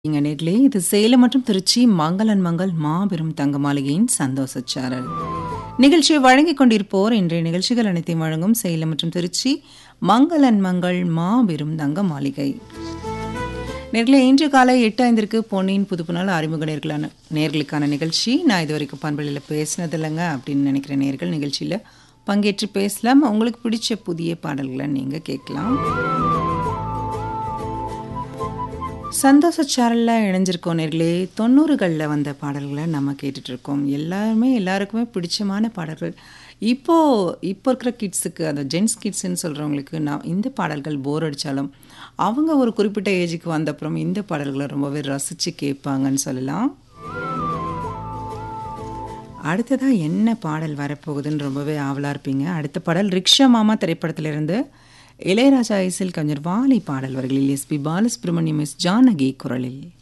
இங்க நேர்களே இது சேலம் மற்றும் திருச்சி மங்களன் மங்கள் மாபெரும் தங்க மாளிகையின் சந்தோஷ சாரல் நிகழ்ச்சியை வழங்கிக் கொண்டிருப்போர் இன்றைய நிகழ்ச்சிகள் அனைத்தையும் வழங்கும் சேலம் மற்றும் திருச்சி மங்களன் மங்கள் மாபெரும் தங்க மாளிகை நேர்களே இன்று காலை எட்டு ஐந்திற்கு பொன்னியின் புதுப்பு நாள் அறிமுக நேர்களான நேர்களுக்கான நிகழ்ச்சி நான் இது வரைக்கும் பண்பலையில் பேசினது இல்லைங்க அப்படின்னு நினைக்கிற நேர்கள் நிகழ்ச்சியில் பங்கேற்று பேசலாம் உங்களுக்கு பிடிச்ச புதிய பாடல்களை நீங்கள் கேட்கலாம் சந்தோஷ சேனலில் இணைஞ்சிருக்கோம் நேர்களே தொண்ணூறுகளில் வந்த பாடல்களை நம்ம கேட்டுட்ருக்கோம் எல்லாருமே எல்லாருக்குமே பிடிச்சமான பாடல்கள் இப்போது இப்போ இருக்கிற கிட்ஸுக்கு அந்த ஜென்ஸ் கிட்ஸுன்னு சொல்கிறவங்களுக்கு நான் இந்த பாடல்கள் போர் அடித்தாலும் அவங்க ஒரு குறிப்பிட்ட ஏஜுக்கு வந்தப்புறம் இந்த பாடல்களை ரொம்பவே ரசித்து கேட்பாங்கன்னு சொல்லலாம் அடுத்ததாக என்ன பாடல் வரப்போகுதுன்னு ரொம்பவே ஆவலாக இருப்பீங்க அடுத்த பாடல் ரிக்ஷா மாமா திரைப்படத்திலிருந்து இளையராஜா இசையில் கவிஞர் வாலி பாடல் வரிகளில் எஸ்பி பாலசுப்ரமணியம் எஸ் ஜானகி குரலில்